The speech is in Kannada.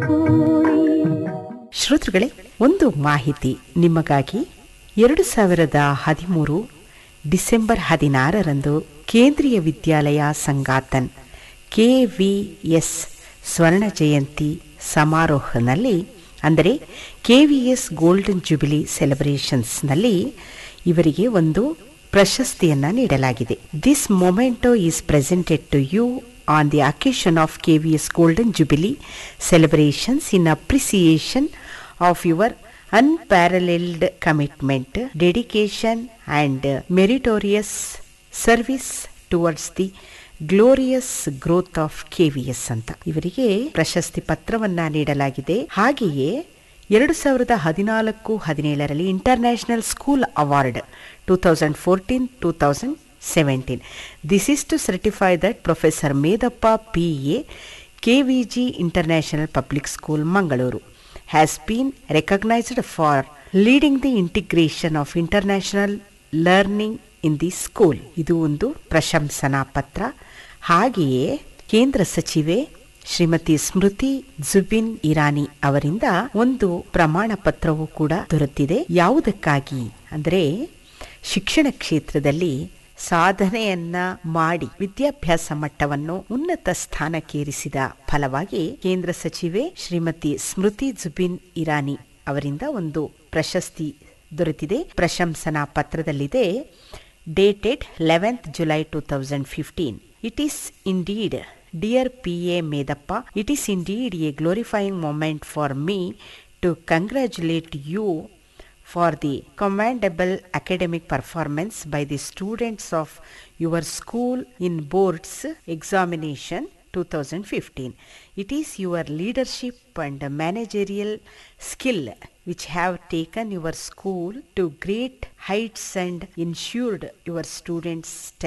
ಶ್ರೋತೃಗಳೇ ಒಂದು ಮಾಹಿತಿ ನಿಮಗಾಗಿ ಎರಡು ಸಾವಿರದ ಹದಿಮೂರು ಡಿಸೆಂಬರ್ ಹದಿನಾರರಂದು ಕೇಂದ್ರೀಯ ವಿದ್ಯಾಲಯ ಸಂಗಾತನ್ ಕೆವಿಎಸ್ ಸ್ವರ್ಣ ಜಯಂತಿ ಸಮಾರೋಹನಲ್ಲಿ ಅಂದರೆ ಕೆವಿಎಸ್ ಗೋಲ್ಡನ್ ಜುಬಿಲಿ ಸೆಲೆಬ್ರೇಷನ್ಸ್ನಲ್ಲಿ ಇವರಿಗೆ ಒಂದು ಪ್ರಶಸ್ತಿಯನ್ನ ನೀಡಲಾಗಿದೆ this memento is presented to you on the occasion of KVS golden jubilee celebrations in appreciation of your unparalleled commitment, dedication, and meritorious service towards the glorious growth of KVS ಅಂತ ಇವರಿಗೆ ಪ್ರಶಸ್ತಿ ಪತ್ರವನ್ನ ನೀಡಲಾಗಿದೆ ಹಾಗೆಯೇ ಎರಡು ಸಾವಿರದ ಹದಿನಾಲ್ಕು ಹದಿನೇಳರಲ್ಲಿ international school award two thousand fourteen two thousand seventeen this is to certify that professor Medappa P A KVG international public school Mangaluru has been recognized for leading the integration of international learning in the school ಇದು ಒಂದು ಪ್ರಶಂಸನಾ ಪತ್ರ ಹಾಗೆಯೇ ಕೇಂದ್ರ ಸಚಿವೆ ಶ್ರೀಮತಿ ಸ್ಮೃತಿ ಜುಬಿನ್ ಇರಾನಿ ಅವರಿಂದ ಒಂದು ಪ್ರಮಾಣ ಪತ್ರವೂ ಕೂಡ ದೊರೆತಿದೆ ಯಾವುದಕ್ಕಾಗಿ ಅಂದರೆ ಶಿಕ್ಷಣ ಕ್ಷೇತ್ರದಲ್ಲಿ ಸಾಧನೆಯನ್ನ ಮಾಡಿ ವಿದ್ಯಾಭ್ಯಾಸ ಮಟ್ಟವನ್ನು ಉನ್ನತ ಸ್ಥಾನಕ್ಕೇರಿಸಿದ ಫಲವಾಗಿ ಕೇಂದ್ರ ಸಚಿವೆ ಶ್ರೀಮತಿ ಸ್ಮೃತಿ ಜುಬಿನ್ ಇರಾನಿ ಅವರಿಂದ ಒಂದು ಪ್ರಶಸ್ತಿ ದೊರೆತಿದೆ ಪ್ರಶಂಸನಾ ಪತ್ರದಲ್ಲಿದೆ dated eleventh July two thousand fifteen it is indeed dear P A Medappa it is indeed a glorifying moment for me to congratulate you for the commendable academic performance by the students of your school in boards examination 2015 it is your leadership and managerial skill which have taken your school to great heights and ensured your students